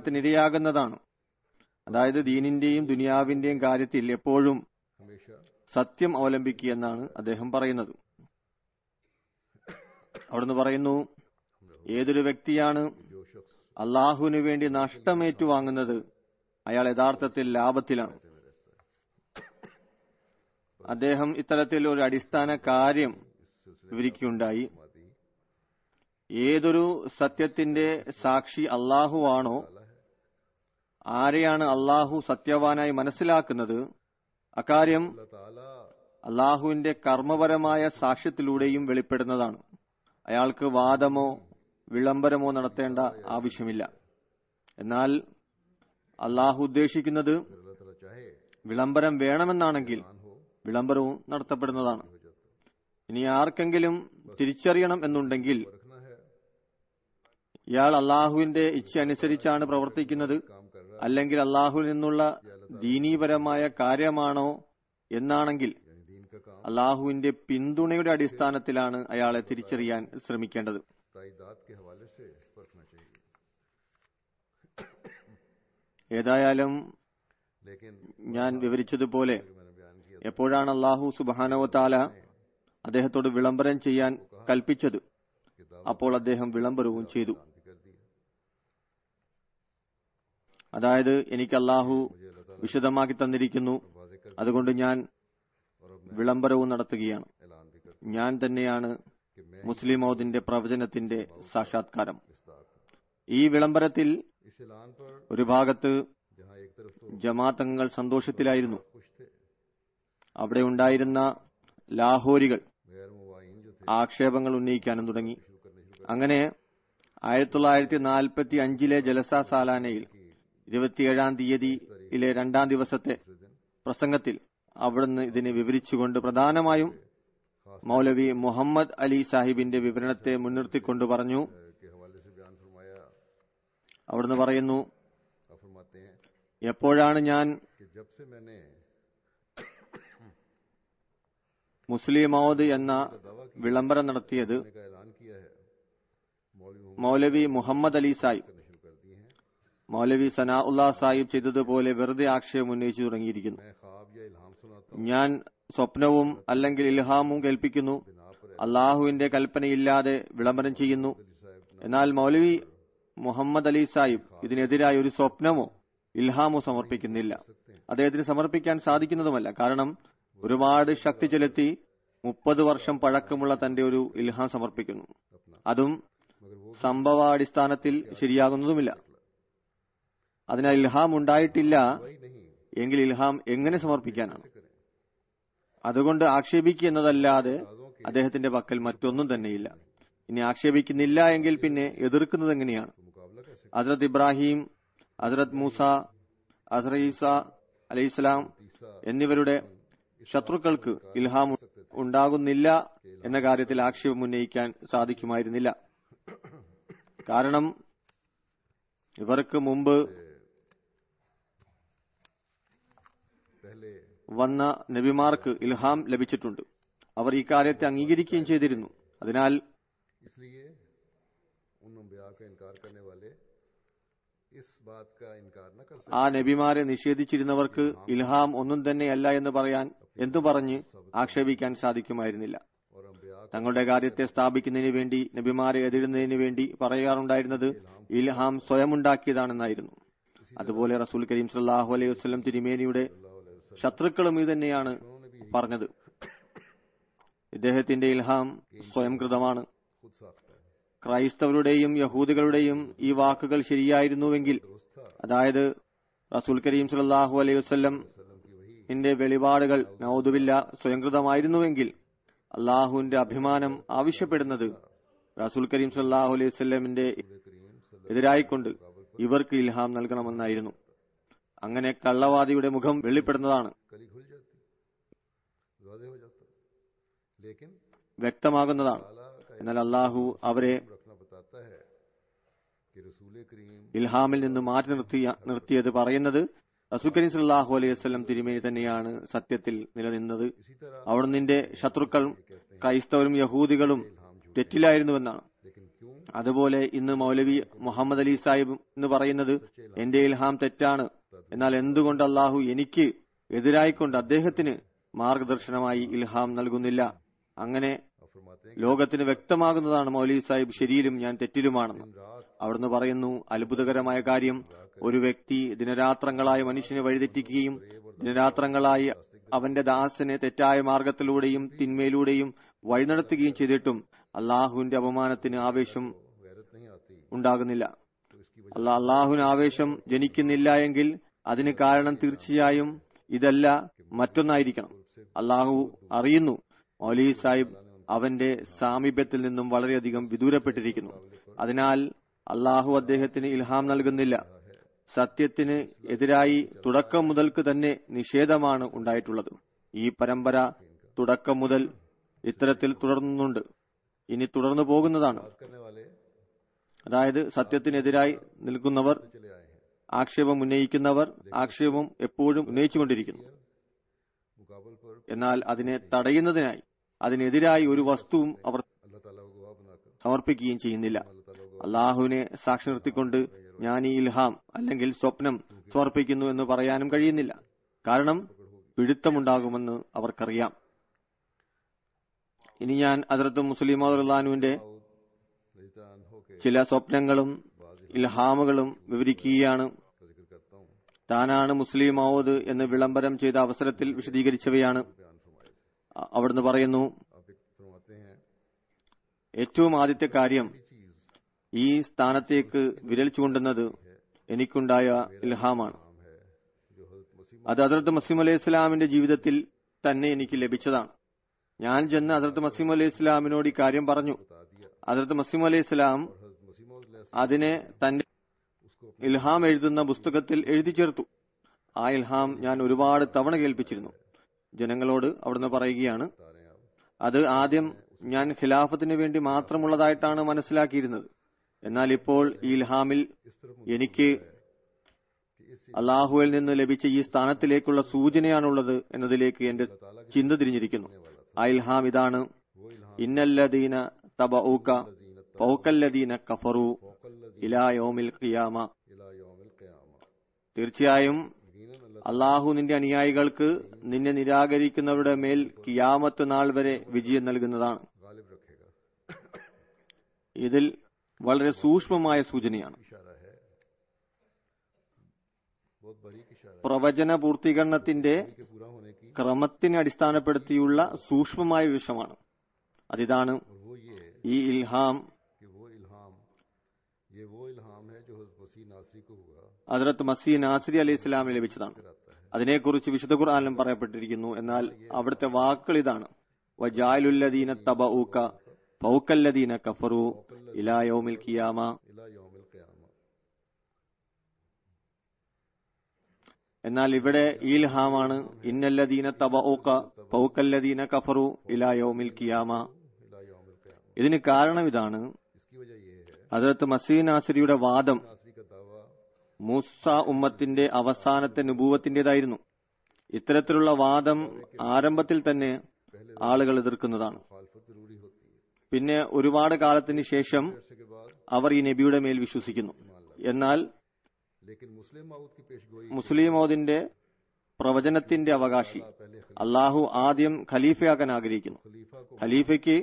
അപമാനത്തിനിരയാകുന്നതാണ് അതായത് ദീനിന്റെയും ദുനിയാവിന്റെയും കാര്യത്തിൽ എപ്പോഴും हमेशा സത്യം അവലംബിക്കുക എന്നാണ് അദ്ദേഹം പറയുന്നത് അവിടുന്ന് പറയുന്നു ഏതൊരു വ്യക്തിയാണ് जो शख्स അള്ളാഹുവിനു വേണ്ടി നഷ്ടമേറ്റുവാങ്ങുന്നത് അയാൾ യഥാർത്ഥത്തിൽ ലാഭത്തിലാണ് അദ്ദേഹം ഇത്തരത്തിൽ ഒരു അടിസ്ഥാന കാര്യം വിവരിക്കുകയുണ്ടായി मादी ഏതൊരു സത്യത്തിന്റെ സാക്ഷി അള്ളാഹുവാണോ ആരെയാണ് അള്ളാഹു സത്യവാനായി മനസ്സിലാക്കുന്നത് അക്കാര്യം अल्लाह ताला അള്ളാഹുവിന്റെ കർമ്മപരമായ സാക്ഷ്യത്തിലൂടെയും വെളിപ്പെടുന്നതാണ് അയാൾക്ക് വാദമോ വിളംബരമോ നടത്തേണ്ട ആവശ്യമില്ല എന്നാൽ അള്ളാഹു ഉദ്ദേശിക്കുന്നത് अगर अल्लाह ताला चाहे വിളംബരം വേണമെന്നാണെങ്കിൽ വിളംബരവും നടത്തപ്പെടുന്നതാണ് ഇനി ആർക്കെങ്കിലും തിരിച്ചറിയണം എന്നുണ്ടെങ്കിൽ रखना है ഇയാൾ അള്ളാഹുവിന്റെ ഇച്ഛ അനുസരിച്ചാണ് പ്രവർത്തിക്കുന്നത് काम कर रहा അല്ലെങ്കിൽ അള്ളാഹുവിൽ നിന്നുള്ള ദീനീപരമായ കാര്യമാണോ എന്നാണെങ്കിൽ यानी दीन का काम അള്ളാഹുവിന്റെ പിന്തുണയുടെ അടിസ്ഥാനത്തിലാണ് അയാളെ തിരിച്ചറിയാൻ ശ്രമിക്കേണ്ടത് ताइदाद के हवाले से परखना चाहिए ഏതായാലും लेकिन ഞാൻ വിവരിച്ചതുപോലെ जो मैंने बयान किया എപ്പോഴാണ് അള്ളാഹു സുബാനവത്താല അദ്ദേഹത്തോട് വിളംബരം ചെയ്യാൻ കൽപ്പിച്ചത് किताब അപ്പോൾ അദ്ദേഹം വിളംബരവും ചെയ്തു भी कर दिया അതായത് എനിക്ക് അള്ളാഹു വിശദമാക്കി തന്നിരിക്കുന്നു वाजे कर അതുകൊണ്ട് ഞാൻ और अब मैं വിളംബരവും നടത്തുകയാണ് ऐलान भी कर ഞാൻ തന്നെയാണ് कि मैं മുസ്ലിം മൗദിന്റെ പ്രവചനത്തിന്റെ സാക്ഷാത്കാരം मिस्ताक हूं ഈ വിളംബരത്തിൽ इस ऐलान पर ഒരു ഭാഗത്ത് जहां एक तरफ तो ജമാഅത്തങ്ങൾ സന്തോഷത്തിലായിരുന്നു खुश थे അവിടെ ഉണ്ടായിരുന്ന ലാഹോരികൾ गैर मुबाइन जो थे ആക്ഷേപങ്ങൾ ഉന്നയിക്കാനും തുടങ്ങി शुरू करने शुरू അങ്ങനെ ആയിരത്തി തൊള്ളായിരത്തി നാൽപ്പത്തി അഞ്ചിലെ ജലസ സാലാനയിൽ ഇരുപത്തിയേഴാം തീയതിയിലെ രണ്ടാം ദിവസത്തെ പ്രസംഗത്തിൽ അവിടുന്ന് ഇതിനെ വിവരിച്ചുകൊണ്ട് പ്രധാനമായും മൗലവി മുഹമ്മദ് അലി സാഹിബിന്റെ വിവരണത്തെ മുൻനിർത്തിക്കൊണ്ട് പറഞ്ഞു कर के हवाले से बयान फरमाया അവിടുന്ന് പറയുന്നു आप फरमाते हैं എപ്പോഴാണ് ഞാൻ कि जब से मैंने മുസ്ലിം മൗദ് എന്ന വിളംബരം നടത്തിയത് का ऐलान किया है मौलवी മൗലവി മുഹമ്മദ് അലി സാഹിബ് करने शुरू कर दिए हैं മൗലവി സനാ ഉല്ലാ സാഹിബ് ചെയ്തതുപോലെ വെറുതെ ആക്ഷേപം ഉന്നയിച്ചു തുടങ്ങിയിരിക്കുന്നു मैं ख्वाब या इल्हाम सुनाता ഞാൻ സ്വപ്നവും അല്ലെങ്കിൽ ഇൽഹാമും കേൾപ്പിക്കുന്നു അള്ളാഹുവിന്റെ കൽപ്പനയില്ലാതെ വിളംബരം ചെയ്യുന്നു എന്നാൽ മൗലവി മുഹമ്മദ് അലി സാഹിബ് ഇതിനെതിരായ ഒരു സ്വപ്നമോ ഇൽഹാമോ സമർപ്പിക്കുന്നില്ല അദ്ദേഹത്തിന് സമർപ്പിക്കാൻ സാധിക്കുന്നതുമല്ല കാരണം ഒരുപാട് ശക്തി ചെലുത്തി മുപ്പത് വർഷം പഴക്കമുള്ള തന്റെ ഒരു ഇൽഹാം സമർപ്പിക്കുന്നു അതും സംഭവാടിസ്ഥാനത്തിൽ ശരിയാകുന്നതുമില്ല അതിനാൽ ഇൽഹാം ഉണ്ടായിട്ടില്ല वही नहीं എങ്കിൽ ഇൽഹാം എങ്ങനെ സമർപ്പിക്കാനാണ് അതുകൊണ്ട് ആക്ഷേപിക്കുക എന്നതല്ലാതെ അദ്ദേഹത്തിന്റെ പക്കൽ മറ്റൊന്നും തന്നെയില്ല ഇനി ആക്ഷേപിക്കുന്നില്ല എങ്കിൽ പിന്നെ എതിർക്കുന്നത് എങ്ങനെയാണ് मुकाबला कैसे ഹസ്രത് ഇബ്രാഹിം ഹസ്രത് മൂസ ഹസ്ര ഈസ അലൈഹിസ്ലാം എന്നിവരുടെ ശത്രുക്കൾക്ക് ഇൽഹാം ഉണ്ടാകുന്നില്ല എന്ന കാര്യത്തിൽ ആക്ഷേപം ഉന്നയിക്കാൻ സാധിക്കുമായിരുന്നില്ല കാരണം ഇവർക്ക് മുമ്പ് पहले വന്ന നബിമാർക്ക് ഇൽഹാം ലഭിച്ചിട്ടുണ്ട് അവർ ഈ കാര്യത്തെ അംഗീകരിക്കുകയും ചെയ്തിരുന്നു അതിനാൽ इसलिए उन अम्बिया का इनकार करने वाले इस बात का इनकार न कर ആ നബിമാരെ നിഷേധിച്ചിരുന്നവർക്ക് ഇൽഹാം ഒന്നും തന്നെയല്ല എന്ന് പറയാൻ എന്തു പറഞ്ഞ് ആക്ഷേപിക്കാൻ സാധിക്കുമായിരുന്നില്ല सके और अम्बिया തങ്ങളുടെ കാര്യത്തെ സ്ഥാപിക്കുന്നതിന് വേണ്ടി നബിമാരെ എതിരുന്നതിന് വേണ്ടി പറയാറുണ്ടായിരുന്നത് ഇൽഹാം സ്വയം ഉണ്ടാക്കിയതാണെന്നായിരുന്നു അതുപോലെ റസൂൽ കരീം സല്ലാഹു അലൈഹി വസ്ലം തിരുമേനിയുടെ ശത്രുക്കളും ഇത് തന്നെയാണ് പറഞ്ഞത് ഇദ്ദേഹത്തിന്റെ ഇൽഹാം സ്വയം കൃതമാണ് खुद साख्ता है ക്രൈസ്തവരുടെയും യഹൂദികളുടെയും ഈ വാക്കുകൾ ശരിയായിരുന്നുവെങ്കിൽ അതായത് റസൂൽ കരീം സല്ലാഹു അലൈഹി വസ്ലം ന്റെ വെളിപാടുകൾ നൌദുബില്ല സ്വയംകൃതമായിരുന്നുവെങ്കിൽ അള്ളാഹുവിന്റെ അഭിമാനം ആവശ്യപ്പെടുന്നത് റസൂൽ കരീം സല്ലാഹു അലൈഹി വസ്ലമിന്റെ എതിരായിക്കൊണ്ട് ഇവർക്ക് ഇൽഹാം നൽകണമെന്നായിരുന്നു അങ്ങനെ കള്ളവാദിയുടെ മുഖം വെളിപ്പെടുന്നതാണ് कली खुल जाती वादे हो जाता लेकिन വ്യക്തമാകുന്നതാണ് ताला का എന്നാൽ അള്ളാഹു അവരെ रखना बताता है कि रसूल करीम ഇൽഹാമിൽ നിന്ന് മാറ്റി നിർത്തിയ നിർത്തിയത് പറയുന്നത് റസൂൽ കരീം സല്ലാഹു അലൈഹി വസ്ലം തിരുമേനി തന്നെയാണ് സത്യത്തിൽ നിലനിന്നത് इसी तरह അവിടെ നിന്റെ ശത്രുക്കൾ ക്രൈസ്തവരും യഹൂദികളും തെറ്റിലായിരുന്നുവെന്നാണ് लेकिन क्यों അതുപോലെ ഇന്ന് മൗലവി മുഹമ്മദ് അലി സാഹിബ് എന്ന് പറയുന്നത് എന്റെ ഇൽഹാം തെറ്റാണ് എന്നാൽ എന്തുകൊണ്ട് അള്ളാഹു എനിക്ക് എതിരായിക്കൊണ്ട് അദ്ദേഹത്തിന് മാർഗദർശനമായി ഇൽഹാം നൽകുന്നില്ല അങ്ങനെ आप फरमाते हैं ലോകത്തിന് വ്യക്തമാകുന്നതാണ് മൗലവി സാഹിബ് ശരിയിലും ഞാൻ തെറ്റിലുമാണെന്ന് रात അവിടുന്ന് പറയുന്നു അത്ഭുതകരമായ കാര്യം ഒരു വ്യക്തി ദിനരാത്രങ്ങളായി മനുഷ്യനെ വഴിതെറ്റിക്കുകയും ദിനരാത്രങ്ങളായി അവന്റെ ദാസനെ തെറ്റായ മാർഗത്തിലൂടെയും തിന്മയിലൂടെയും വഴിനടത്തുകയും ചെയ്തിട്ടും അള്ളാഹുവിന്റെ അപമാനത്തിന് ആവേശം गैरत नहीं आती ഉണ്ടാകുന്നില്ല तो इसकी वजह അല്ല അള്ളാഹുവിന് ആവേശം ജനിക്കുന്നില്ല എങ്കിൽ അതിന് കാരണം തീർച്ചയായും ഇതല്ല മറ്റൊന്നായിരിക്കണം അള്ളാഹു അറിയുന്നു മൗലി സാഹിബ് അവന്റെ സാമീപ്യത്തിൽ നിന്നും വളരെയധികം വിദൂരപ്പെട്ടിരിക്കുന്നു അതിനാൽ അള്ളാഹു അദ്ദേഹത്തിന് ഇൽഹാം നൽകുന്നില്ല സത്യത്തിന് എതിരായി തുടക്കം മുതൽക്ക് തന്നെ നിഷേധമാണ് ഉണ്ടായിട്ടുള്ളത് ഈ പരമ്പര തുടക്കം മുതൽ ഇത്തരത്തിൽ തുടർന്നുണ്ട് ഇനി തുടർന്നു പോകുന്നതാണ് बात करने वाले അതായത് സത്യത്തിനെതിരായി നിൽക്കുന്നവർ चले आए हैं ആക്ഷേപം ഉന്നയിക്കുന്നവർ ആക്ഷേപം എപ്പോഴും ഉന്നയിച്ചുകൊണ്ടിരിക്കുന്നു मुकाबल पर എന്നാൽ അതിനെ തടയുന്നതിനായി അതിനെതിരായി ഒരു വസ്തുവും അവർ अल्लाह ताला को गवाह बनाकर സമർപ്പിക്കുകയും ചെയ്യുന്നില്ല अल्लाह ताला को അള്ളാഹുവിനെ സാക്ഷി നിർത്തിക്കൊണ്ട് ഞാൻ ഈ ഇൽഹാം അല്ലെങ്കിൽ സ്വപ്നം സമർപ്പിക്കുന്നു എന്ന് പറയാനും കഴിയുന്നില്ല കാരണം പിടുത്തമുണ്ടാകുമെന്ന് അവർക്കറിയാം ഇനി ഞാൻ അതിർത്ത് മുസ്ലിം അള്ളാഹുവിന്റെ रजितान होके ചില സ്വപ്നങ്ങളും ഇൽഹാമുകളും വിവരിക്കുകയാണ് का जिक्र करता हूँ താനാണ് മുസ്ലിം ഔദ് എന്ന് വിളംബരം ചെയ്ത അവസരത്തിൽ വിശദീകരിച്ചവയാണ് बयान फरमाए थे അ- അവിടുന്ന് പറയുന്നു आप एक फरमाते हैं ഏറ്റവും ആദ്യത്തെ കാര്യം ये चीज ഈ സ്ഥാനത്തേക്ക് വിരൽ ചൂണ്ടുന്നത് എനിക്കുണ്ടായ ഇൽഹാമാണ് नाम है जो हजरत मसीह അത് അതിർത്ത് മസീം അലൈഹി ഇസ്ലാമിന്റെ ജീവിതത്തിൽ തന്നെ എനിക്ക് ലഭിച്ചതാണ് ഞാൻ ചെന്ന് അതിർത്ത് മസീം അലൈഹി ഇസ്ലാമിനോട് ഈ കാര്യം പറഞ്ഞു बता दिया അതിർത്ത് മസീം അലൈഹി ഇസ്ലാം और हजरत मसीह मौद അതിനെ തന്റെ उसको ഇൽഹാം എഴുതുന്ന പുസ്തകത്തിൽ എഴുതി ചേർത്തു ആ ഇൽഹാം ഞാൻ ഒരുപാട് തവണ കേൾപ്പിച്ചിരുന്നു ജനങ്ങളോട് അവിടുന്ന് പറയുകയാണ് बता रहे हैं आप അത് ആദ്യം ഞാൻ ഖിലാഫത്തിന് വേണ്ടി മാത്രമുള്ളതായിട്ടാണ് മനസ്സിലാക്കിയിരുന്നത് എന്നാൽ ഇപ്പോൾ ഈ ഇൽഹാമിൽ इस तरफ എനിക്ക് कि इस അള്ളാഹുവിൽ നിന്ന് ലഭിച്ച ഈ സ്ഥാനത്തിലേക്കുള്ള സൂചനയാണുള്ളത് എന്നതിലേക്ക് എന്റെ ചിന്ത തിരിഞ്ഞിരിക്കുന്നു ആ ഇൽഹാം ഇതാണ് वो इल्हाम ഇന്നല്ലദീന തബഊക ഫൗക്കല്ലദീന കഫറു ഇലാ യൗമിൽ ഖിയാമ इला यौमिल क़यामा തീർച്ചയായും यकीनन अल्लाह അള്ളാഹു നിന്റെ അനുയായികൾക്ക് നിന്നെ നിരാകരിക്കുന്നവരുടെ മേൽ കിയാമത്ത് നാൾ വരെ വിജയം നൽകുന്നതാണ് गालिब रखेगा ഇതിൽ വളരെ സൂക്ഷ്മമായ സൂചനയാണ് इशारा है बहुत बारीक इशारा है പ്രവചന പൂർത്തീകരണത്തിന്റെ के पूरा होने की ക്രമത്തിനെ അടിസ്ഥാനപ്പെടുത്തിയുള്ള സൂക്ഷ്മമായ വിഷയമാണ് അതിതാണ് और वो ये है ഈ ഇൽഹാം कि वो इल्हाम ये वो इल्हाम है जो हजरत मसीह नासरी को हुआ ഹദ്രത്ത് മസീ നാസരി അലൈഹി ഇസ്ലാമിന് ലഭിച്ചതാണ് അതിനെക്കുറിച്ച് വിശുദ്ധ ഖുർആാനിലും പറയപ്പെട്ടിരിക്കുന്നു എന്നാൽ അവിടുത്തെ വാക്കുകൾ ഇതാണ് വജാലുല്ലദീന തബഊക ഫൗക്കല്ലദീന കഫറു ഇലാ യൗമിൽ ഖിയാമ इला यौमिल क़यामा എന്നാൽ ഇവിടെ ഈ ഇൽഹാമാണ് ഇന്നല്ലദീന തബഊക ഫൗക്കല്ലദീന കഫറു ഇലാ യൗമിൽ ഖിയാമ इला यौमिल क़यामा ഇതിന് കാരണം ഇതാണ് इसकी वजह ये है ഹദ്രത്ത് മസീ നാസരിയുടെ വാദം नासरी का दावा മൂസ ഉമ്മത്തിന്റെ അവസാനത്തെ നുപൂവത്തിന്റേതായിരുന്നു ഇത്തരത്തിലുള്ള വാദം ആരംഭത്തിൽ തന്നെ ആളുകൾ എതിർക്കുന്നതാണ് मुखालफत जरूरी होती है പിന്നെ ഒരുപാട് കാലത്തിന് ശേഷം अरसे के बाद അവർ ഈ നബിയുടെ മേൽ വിശ്വസിക്കുന്നു എന്നാൽ लेकिन मुस्लिम माऊद की पेशगोई മുസ്ലിം മോദിന്റെ പ്രവചനത്തിന്റെ അവകാശി पहले അള്ളാഹു ആദ്യം ഖലീഫയാക്കാൻ ആഗ്രഹിക്കുന്നു खलीफा को ഖലീഫയ്ക്ക്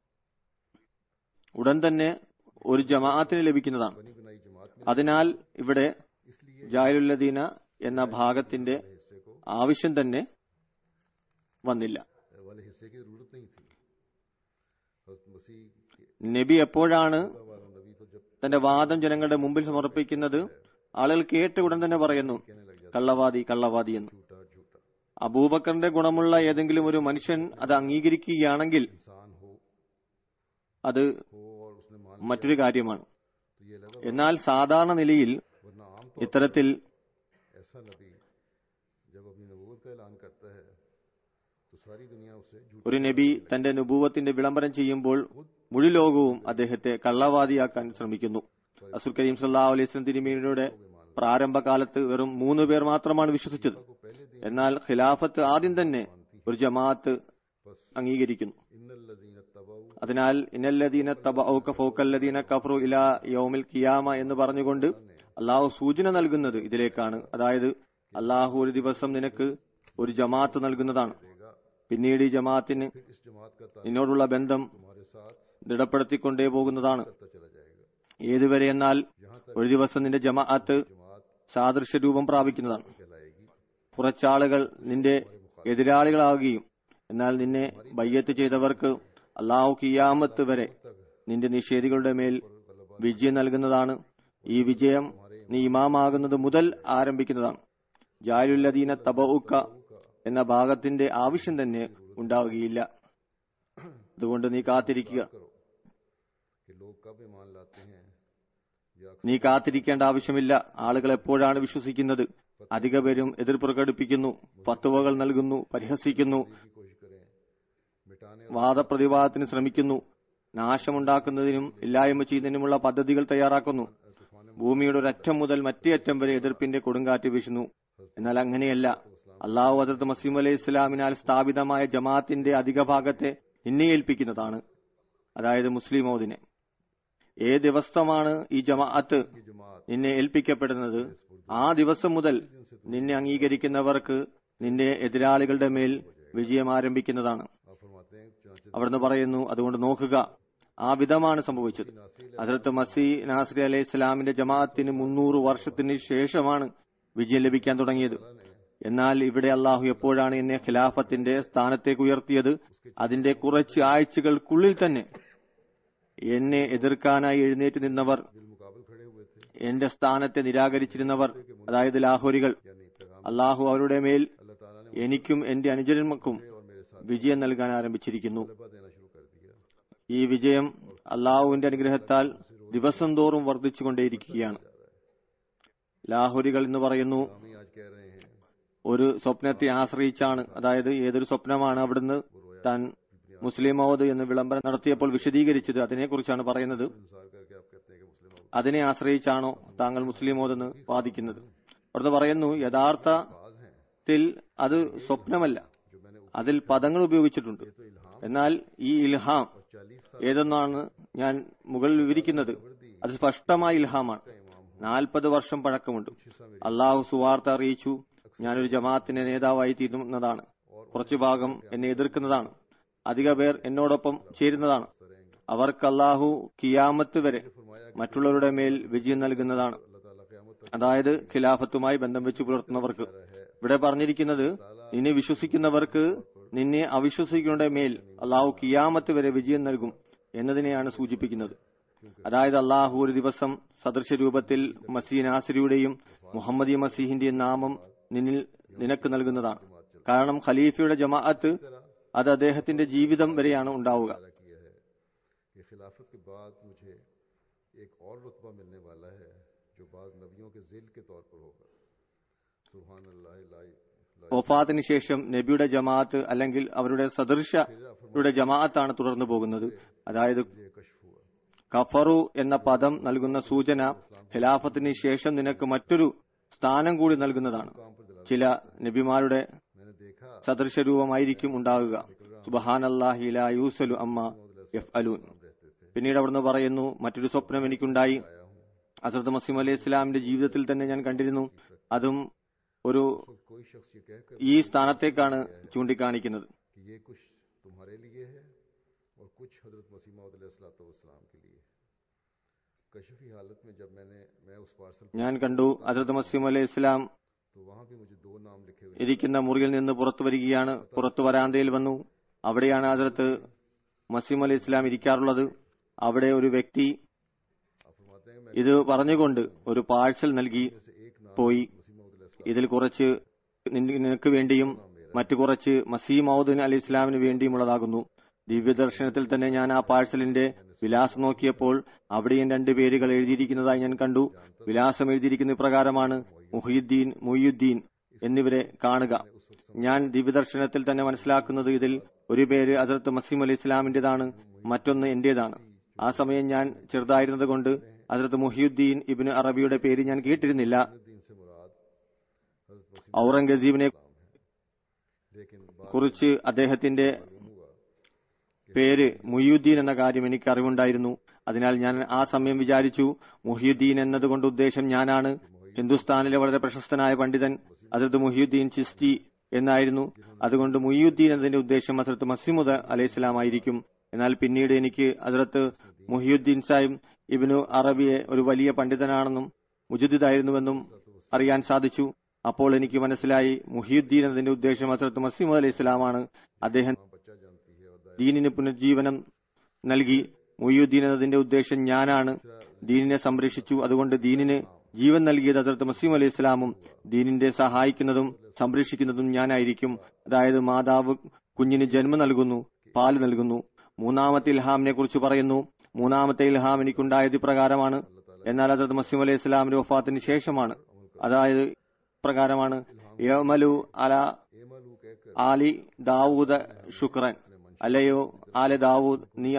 ഉടൻ തന്നെ ഒരു ജമാഅത്തിന് ലഭിക്കുന്നതാണ് बनी बनाई जमात में അതിനാൽ ഇവിടെ इसलिए ജാലുല്ലദീന എന്ന ഭാഗത്തിന്റെ हिस्से को ആവശ്യം തന്നെ വന്നില്ല वाले हिस्से की जरूरत नहीं थी हजरत मसीह के നബി എപ്പോഴാണ് वाला नबी तो जब തന്റെ വാദം ജനങ്ങളുടെ മുമ്പിൽ സമർപ്പിക്കുന്നത് ആളുകൾ കേട്ട് ഉടൻ തന്നെ പറയുന്നു കള്ളവാദി കള്ളവാദി എന്ന് झूठा झूठा അബൂബക്കറിന്റെ ഗുണമുള്ള ഏതെങ്കിലും ഒരു മനുഷ്യൻ അത് അംഗീകരിക്കുകയാണെങ്കിൽ इंसान हो അത് हो और उसने मान മറ്റൊരു കാര്യമാണ് तो ये लगा എന്നാൽ സാധാരണ നിലയിൽ वरना आम ഇത്തരത്തിൽ ऐसा नबी जब अपनी नबूवत का ऐलान करता है तो सारी दुनिया उससे झूठ ഒരു നബി തന്റെ നുപൂവത്തിന്റെ വിളംബരം ചെയ്യുമ്പോൾ മുഴു ലോകവും അദ്ദേഹത്തെ കള്ളവാദിയാക്കാൻ ശ്രമിക്കുന്നു അസുൽ കരീം സല്ലാ അലൈഹി തിരുമേനിയുടെ പ്രാരംഭകാലത്ത് വെറും മൂന്ന് പേർ മാത്രമാണ് വിശ്വസിച്ചത് എന്നാൽ ഖിലാഫത്ത് ആദ്യം തന്നെ ഒരു ജമാഅത്ത് അംഗീകരിക്കുന്നു इन्नल्लज़ीन तबऊ അതിനാൽ ഇനല്ലദീന തബഔക ഫൗക്കല്ലദീന കഫറു ഇലാ യൗമിൽ ഖിയാമ എന്ന് പറഞ്ഞുകൊണ്ട് അള്ളാഹു സൂചന നൽകുന്നത് ഇതിലേക്കാണ് അതായത് അള്ളാഹു ഒരു ദിവസം നിനക്ക് ഒരു ജമാഅത്ത് നൽകുന്നതാണ് പിന്നീട് ഈ ജമാഅത്തിന് फिर इस जमात का ताल्लुक നിന്നോടുള്ള ബന്ധം तुम्हारे साथ ദൃഢപ്പെടുത്തിക്കൊണ്ടേ പോകുന്നതാണ് बढ़ता चला जाएगा ഏതുവരെ എന്നാൽ ഒരു ദിവസം നിന്റെ ജമാഅത്ത് जमात സാദൃശ്യ രൂപം പ്രാപിക്കുന്നതാണ് कहलाएगी കുറച്ചാളുകൾ നിന്റെ എതിരാളികളാവുകയും എന്നാൽ നിന്നെ ബയ്യത്ത് ചെയ്തവർക്ക് അള്ളാഹു കിയാമത്ത് വരെ നിന്റെ നിഷേധികളുടെ മേൽ വിജയം നൽകുന്നതാണ് ഈ വിജയം നീ ഇമാമാകുന്നത് മുതൽ ആരംഭിക്കുന്നതാണ് ജാലുല്ലദീന തബഉക്ക എന്ന ഭാഗത്തിന്റെ ആവശ്യം തന്നെ ഉണ്ടാവുകയില്ല അതുകൊണ്ട് നീ കാത്തിരിക്കുക करो कि लोग कब ईमान लाते हैं या നീ കാത്തിരിക്കേണ്ട ആവശ്യമില്ല ആളുകൾ എപ്പോഴാണ് വിശ്വസിക്കുന്നത് അധിക പേരും എതിർ പ്രകടിപ്പിക്കുന്നു പത്തുവകൾ നൽകുന്നു പരിഹസിക്കുന്നു की कोशिश करें मिटाने വാദപ്രതിവാദത്തിന് ശ്രമിക്കുന്നു നാശമുണ്ടാക്കുന്നതിനും ഇല്ലായ്മ ചെയ്യുന്നതിനുമുള്ള പദ്ധതികൾ തയ്യാറാക്കുന്നു ഭൂമിയുടെ ഒരറ്റം മുതൽ മറ്റേ അറ്റം വരെ എതിർപ്പിന്റെ കൊടുങ്കാറ്റ് വീശുന്നു എന്നാൽ അങ്ങനെയല്ല അള്ളാഹു ഹസരത്ത് മസീം അലൈഹി ഇസ്ലാമിനാൽ സ്ഥാപിതമായ ജമാഅത്തിന്റെ അധിക ഭാഗത്തെ നിന്നെ ഏൽപ്പിക്കുന്നതാണ് അതായത് മുസ്ലിം മോദിനെ ഏ ദിവസമാണ് ഈ ജമാഅത്ത് നിന്നെ ഏൽപ്പിക്കപ്പെടുന്നത് ആ ദിവസം മുതൽ നിന്നെ അംഗീകരിക്കുന്നവർക്ക് നിന്റെ എതിരാളികളുടെ മേൽ വിജയം ആരംഭിക്കുന്നതാണ് आप फरमाते हैं चुनाचे അവിടുന്ന് പറയുന്നു അതുകൊണ്ട് നോക്കുക ആ വിധമാണ് സംഭവിച്ചത് ഹസരത്ത് മസീ നാസറി അലൈഹി ഇസ്ലാമിന്റെ ജമാഅത്തിന് മുന്നൂറ് വർഷത്തിന് ശേഷമാണ് വിജയം ലഭിക്കാൻ തുടങ്ങിയത് എന്നാൽ ഇവിടെ അള്ളാഹു എപ്പോഴാണ് എന്നെ ഖിലാഫത്തിന്റെ സ്ഥാനത്തേക്ക് ഉയർത്തിയത് അതിന്റെ കുറച്ച് ആഴ്ചകൾക്കുള്ളിൽ തന്നെ എന്നെ എതിർക്കാനായി എഴുന്നേറ്റ് നിന്നവർ बिलमुकाबल खड़े हुए थे എന്റെ സ്ഥാനത്തെ നിരാകരിച്ചിരുന്നവർ അതായത് ലാഹോരികൾ यानी पैगाम അള്ളാഹു അവരുടെ മേൽ अल्लाह ताला ने എനിക്കും എന്റെ അനുചരന്മാർക്കും और मेरे साथ വിജയം നൽകാൻ ആരംഭിച്ചിരിക്കുന്നു गलबा देना शुरू कर दिया ഈ വിജയം അള്ളാഹുവിന്റെ അനുഗ്രഹത്താൽ ദിവസം തോറും വർദ്ധിച്ചുകൊണ്ടേയിരിക്കുകയാണ് ലാഹോരികൾ എന്ന് പറയുന്നു हम ही आज कह रहे हैं ഒരു സ്വപ്നത്തെ ആശ്രയിച്ചാണ് അതായത് ഏതൊരു സ്വപ്നമാണ് അവിടുന്ന് താൻ മുസ്ലിം മൗദ് എന്ന് വിളംബരം നടത്തിയപ്പോൾ വിശദീകരിച്ചത് അതിനെക്കുറിച്ചാണ് പറയുന്നത് इंसार करके आप कहते हैं कि मुस्लिम हो അതിനെ ആശ്രയിച്ചാണോ താങ്കൾ മുസ്ലിം മൗദ് എന്ന് വാദിക്കുന്നത് അവിടുന്ന് പറയുന്നു യഥാർത്ഥ बाज हैं ത്തിൽ അത് സ്വപ്നമല്ല जो मैंने അതിൽ പദങ്ങൾ ഉപയോഗിച്ചിട്ടുണ്ട് എന്നാൽ ഈ ഇൽഹാം चालीस साल ഏതെന്നാണ് ഞാൻ മുകളിൽ വിവരിക്കുന്നത് അത് സ്പഷ്ടമായ ഇൽഹാമാണ് നാൽപ്പത് വർഷം പഴക്കമുണ്ട് അള്ളാഹു സുവാർത്ത അറിയിച്ചു ഞാനൊരു ജമാഅത്തിന്റെ നേതാവായി തീരുന്നതാണ് കുറച്ചു ഭാഗം എന്നെ എതിർക്കുന്നതാണ് അധിക പേർ എന്നോടൊപ്പം ചേരുന്നതാണ് അവർക്ക് അള്ളാഹു കിയാമത്ത് വരെ മറ്റുള്ളവരുടെ മേൽ വിജയം നൽകുന്നതാണ് अल्लाह ताला क़यामत അതായത് ഖിലാഫത്തുമായി ബന്ധം വെച്ച് പുലർത്തുന്നവർക്ക് ഇവിടെ പറഞ്ഞിരിക്കുന്നത് നിന്നെ വിശ്വസിക്കുന്നവർക്ക് നിന്നെ അവിശ്വസിക്കുന്നവരുടെ മേൽ അള്ളാഹു കിയാമത്ത് വരെ വിജയം നൽകും എന്നതിനെയാണ് സൂചിപ്പിക്കുന്നത് അതായത് അള്ളാഹു ഒരു ദിവസം സദൃശ രൂപത്തിൽ മസീ നാസിരിയുടെയും മുഹമ്മദി മസീഹിന്റെയും നാമം നിന്നിൽ നിനക്ക് നൽകുന്നതാണ് കാരണം ഖലീഫയുടെ ജമാഅത്ത് അത് അദ്ദേഹത്തിന്റെ ജീവിതം വരെയാണ് ഉണ്ടാവുക तक किया है कि खिलाफत के बाद मुझे एक और रुतबा मिलने वाला है जो बाज नबियों के जिल के तौर पर होगा सुबहान अल्लाह ला ला- വഫാത്തിന് ശേഷം നബിയുടെ ജമാഅത്ത് അല്ലെങ്കിൽ അവരുടെ സദൃശയുടെ ജമാഅത്താണ് തുടർന്നു പോകുന്നത് അതായത് मुझे कश्फ हुआ കഫറു എന്ന പദം നൽകുന്ന സൂചന ഖിലാഫത്തിന് ശേഷം നിനക്ക് മറ്റൊരു സ്ഥാനം കൂടി നൽകുന്നതാണ് ചില നബിമാരുടെ मैंने देखा സദൃശ രൂപമായിരിക്കും ഉണ്ടാകുക സുബഹാനല്ലാഹി ലാ യൂസലു അമ്മ യഫ് അലൂൻ പിന്നീട് അവിടുന്ന് പറയുന്നു മറ്റൊരു സ്വപ്നം എനിക്കുണ്ടായി അസർദ് മസീം അലൈഹി ഇസ്ലാമിന്റെ ജീവിതത്തിൽ തന്നെ ഞാൻ കണ്ടിരുന്നു അതും ഒരു कोई शख्स ये कहकर ഈ സ്ഥാനത്തേക്കാണ് ചൂണ്ടിക്കാണിക്കുന്നത് कि ये कुछ तुम्हारे लिए है और कुछ हजरत मसीम सलाम के लिए कशफी हालत में जब मैंने मैं उस पार्सल ഞാൻ കണ്ടു അസർദ് മസീം അലൈഹി ഇസ്ലാം तो वहां भी मुझे दो नाम लिखे हुए ഇരിക്കുന്ന മുറിയിൽ നിന്ന് പുറത്തു വരികയാണ് പുറത്തു വരാന്തയിൽ വന്നു അവിടെയാണ് ഹജറത്ത് മസീം അലി ഇസ്ലാം ഇരിക്കാറുള്ളത് അവിടെ ഒരു വ്യക്തി आप फरमाते हैं मैं ഇത് പറഞ്ഞുകൊണ്ട് ഒരു പാഴ്സൽ നൽകി പോയി ഇതിൽ കുറച്ച് നിൻ- നിനക്ക് വേണ്ടിയും മറ്റു കുറച്ച് മസീമൌദ്ദീൻ അലി ഇസ്ലാമിന് വേണ്ടിയുമുള്ളതാകുന്നു ദിവ്യദർശനത്തിൽ തന്നെ ഞാൻ ആ പാഴ്സലിന്റെ വിലാസം നോക്കിയപ്പോൾ അവിടെയും രണ്ട് പേരുകൾ എഴുതിയിരിക്കുന്നതായി ഞാൻ കണ്ടു വിലാസം എഴുതിയിരിക്കുന്ന ഇപ്രകാരമാണ് മുഹിയുദ്ദീൻ മുയ്യുദ്ദീൻ എന്നിവരെ കാണുക ഞാൻ ദിവ്യദർശനത്തിൽ തന്നെ മനസ്സിലാക്കുന്നത് ഇതിൽ ഒരു പേര് അതിർത്ത് മസീം അലി ഇസ്ലാമിന്റേതാണ് മറ്റൊന്ന് എന്റേതാണ് ആ സമയം ഞാൻ ചെറുതായിരുന്നത് കൊണ്ട് അതിർത്ത് മുഹിയുദ്ദീൻ ഇബിന് അറബിയുടെ പേര് ഞാൻ കേട്ടിരുന്നില്ല दीन से मुराद हजरत मसीम ഔറംഗസീബിനെ लेकिन बात കുറിച്ച് അദ്ദേഹത്തിന്റെ പേര് മുഹിയുദ്ദീൻ എന്ന കാര്യം എനിക്ക് അറിവുണ്ടായിരുന്നു അതിനാൽ ഞാൻ ആ സമയം വിചാരിച്ചു മുഹിയുദ്ദീൻ എന്നതുകൊണ്ട് ഉദ്ദേശം ഞാനാണ് ഹിന്ദുസ്ഥാനിലെ വളരെ പ്രശസ്തനായ പണ്ഡിതൻ അതിർത്ത് മുഹിയുദ്ദീൻ ചിസ്തി എന്നായിരുന്നു അതുകൊണ്ട് മുഹിയുദ്ദീൻ എന്നതിന്റെ ഉദ്ദേശം ഹസ്രത്ത് മസീമുദ് അലൈഹി സ്വലാമായിരിക്കും എന്നാൽ പിന്നീട് എനിക്ക് ഹസ്രത്ത് മുഹിയുദ്ദീൻ സാഹിബ് ഇബിനു അറബിയെ ഒരു വലിയ പണ്ഡിതനാണെന്നും മുജുദിദായിരുന്നുവെന്നും അറിയാൻ സാധിച്ചു അപ്പോൾ എനിക്ക് മനസ്സിലായി മുഹിയുദ്ദീൻ എന്നതിന്റെ ഉദ്ദേശം ഹസ്രത്ത് മസീമുദ് അലൈഹി സ്വലാമാണ് അദ്ദേഹം बच्चा जानती है और ദീനിന് പുനർജീവനം നൽകി മുയ്യുദ്ദീൻ എന്നതിന്റെ ഉദ്ദേശം ഞാനാണ് ദീനിനെ സംരക്ഷിച്ചു അതുകൊണ്ട് ദീനിന് ജീവൻ നൽകിയത് ഹസരത്ത് മസീം അലൈഹി ഇസ്ലാമും ദീനിന്റെ സഹായിക്കുന്നതും സംരക്ഷിക്കുന്നതും ഞാനായിരിക്കും അതായത് മാതാവ് കുഞ്ഞിന് ജന്മം നൽകുന്നു പാല് നൽകുന്നു മൂന്നാമത്തെ ഇൽഹാമിനെ കുറിച്ച് പറയുന്നു മൂന്നാമത്തെ ഇൽഹാം എനിക്കുണ്ടായത് ഇപ്രകാരമാണ് എന്നാൽ ഹസരത്ത് മസീം അലൈഹി ഇസ്ലാമിന്റെ വഫാത്തിന് ശേഷമാണ് അതായത് പ്രകാരമാണ് യമലു അല एमलू कहकर ആലി ദാവൂദ് ശുക്രൻ അല്ലയോ ആലെ ദാവൂദ് നീ